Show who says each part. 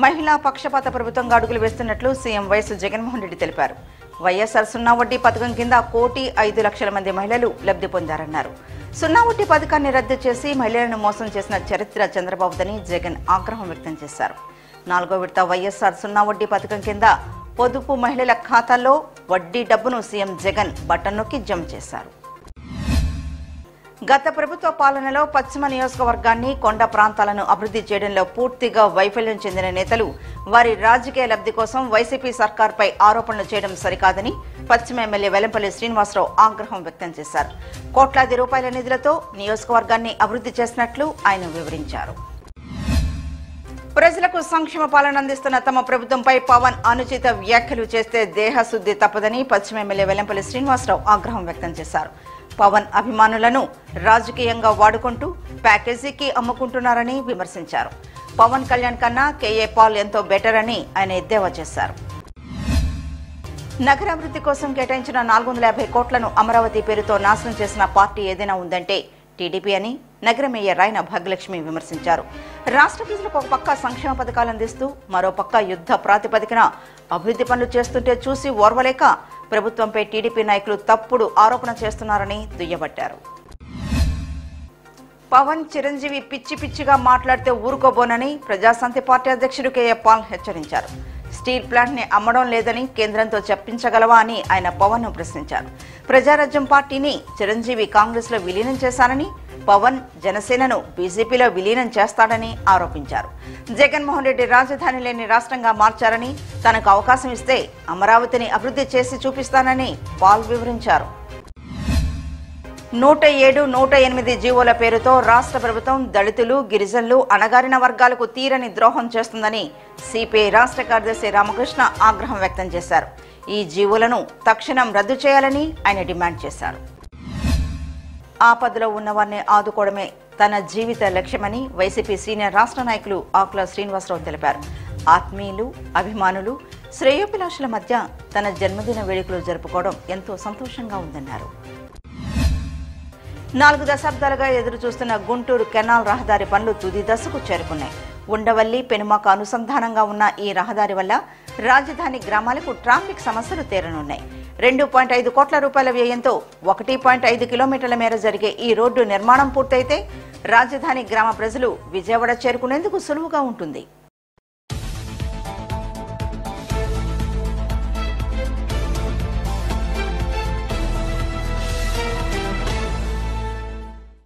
Speaker 1: మహిళా పక్షపాత ప్రభుత్వంగా అడుగులు వేస్తున్నట్లు సీఎం వైఎస్ జగన్మోహన్ రెడ్డి తెలిపారు వైఎస్ఆర్ సున్నా వడ్డీ పథకం కింద కోటి ఐదు లక్షల మంది మహిళలు లబ్ధి పొందారన్నారు సున్నా వడ్డీ పథకాన్ని రద్దు చేసి మహిళలను మోసం చేసిన చరిత్ర చంద్రబాబుదని జగన్ ఆగ్రహం వ్యక్తం చేశారు నాలుగో విడత వైఎస్ఆర్ సున్నా వడ్డీ పథకం కింద పొదుపు మహిళల ఖాతాల్లో వడ్డీ డబ్బును సీఎం జగన్ బటన్ నొక్కి జమ చేశారు గత ప్రభుత్వ పాలనలో పశ్చిమ నియోజకవర్గాన్ని కొండ ప్రాంతాలను అభివృద్ధి చేయడంలో పూర్తిగా వైఫల్యం చెందిన నేతలు వారి రాజకీయ లబ్ధి కోసం వైసీపీ సర్కార్పై ఆరోపణలు చేయడం సరికాదని పశ్చిమ ఎమ్మెల్యే వెల్లంపల్లి శ్రీనివాసరావు ఆగ్రహం వ్యక్తం చేశారు కోట్లాది రూపాయల నిధులతో నియోజకవర్గాన్ని అభివృద్ధి చేసినట్లు ఆయన వివరించారు ప్రజలకు సంక్షేమ పాలన అందిస్తున్న తమ ప్రభుత్వంపై పవన్ అనుచిత వ్యాఖ్యలు చేస్తే దేహశుద్ధి తప్పదని పశ్చిమ ఎమ్మెల్యే వెల్లంపల్లి శ్రీనివాసరావు ఆగ్రహం వ్యక్తం చేశారు పవన్ అభిమానులను రాజకీయంగా వాడుకుంటూ ప్యాకేజీకి అమ్ముకుంటున్నారని విమర్శించారు పవన్ కళ్యాణ్ కన్నా కేఏ పాల్ ఎంతో బెటర్ అని ఆయన ఎద్దేవా చేశారు నగరాభివృద్ధి కోసం కేటాయించిన నాలుగు వందల యాభై కోట్లను అమరావతి పేరుతో నాశనం చేసిన పార్టీ ఏదైనా ఉందంటే టీడీపీ అని నగర మేయర్ రాయన భాగ్యలక్ష్మి విమర్శించారు రాష్ట్ర ప్రజలకు ఒక పక్క సంక్షేమ పథకాలు అందిస్తూ మరో పక్క యుద్ధ ప్రాతిపదికన అభివృద్ధి పనులు చేస్తుంటే చూసి ఓర్వలేక ప్రభుత్వంపై టీడీపీ నాయకులు తప్పుడు ఆరోపణ చేస్తున్నారని దుయ్యబట్టారు పవన్ చిరంజీవి పిచ్చి పిచ్చిగా మాట్లాడితే ఊరుకోబోనని ప్రజాశాంతి పార్టీ అధ్యక్షుడు కేఏ పాల్ హెచ్చరించారు స్టీల్ ప్లాంట్ ని అమ్మడం లేదని కేంద్రంతో చెప్పించగలవా అని ఆయన పవన్ ను ప్రశ్నించారు ప్రజారాజ్యం పార్టీని చిరంజీవి కాంగ్రెస్ లో విలీనం చేశారని పవన్ జనసేనను బీజేపీలో విలీనం చేస్తాడని ఆరోపించారు జగన్మోహన్ రెడ్డి రాజధాని లేని రాష్ట్రంగా మార్చారని తనకు అవకాశం ఇస్తే అమరావతిని అభివృద్ధి చేసి చూపిస్తానని పాల్ వివరించారు నూట ఏడు నూట ఎనిమిది జీవోల పేరుతో రాష్ట్ర ప్రభుత్వం దళితులు గిరిజనులు అణగారిన వర్గాలకు తీరని ద్రోహం చేస్తుందని సిపిఐ రాష్ట్ర కార్యదర్శి రామకృష్ణ ఆగ్రహం వ్యక్తం చేశారు ఈ జీవోలను తక్షణం రద్దు చేయాలని ఆయన డిమాండ్ చేశారు ఆపదలో ఉన్నవారిని ఆదుకోవడమే తన జీవిత లక్ష్యమని వైసీపీ సీనియర్ రాష్ట్ర నాయకులు ఆకుల శ్రీనివాసరావు తెలిపారు ఆత్మీయులు అభిమానులు శ్రేయోభిలాషుల మధ్య తన జన్మదిన వేడుకలు జరుపుకోవడం ఎంతో సంతోషంగా ఉందన్నారు నాలుగు దశాబ్దాలుగా ఎదురు చూస్తున్న గుంటూరు కెనాల్ రహదారి పనులు తుది దశకు చేరుకున్నాయి ఉండవల్లి పెనుమాక అనుసంధానంగా ఉన్న ఈ రహదారి వల్ల రాజధాని గ్రామాలకు ట్రాఫిక్ సమస్యలు తీరనున్నాయి రెండు పాయింట్ ఐదు కోట్ల రూపాయల వ్యయంతో ఒకటి పాయింట్ ఐదు కిలోమీటర్ల మేర జరిగే ఈ రోడ్డు నిర్మాణం పూర్తయితే రాజధాని గ్రామ ప్రజలు విజయవాడ చేరుకునేందుకు సులువుగా ఉంటుంది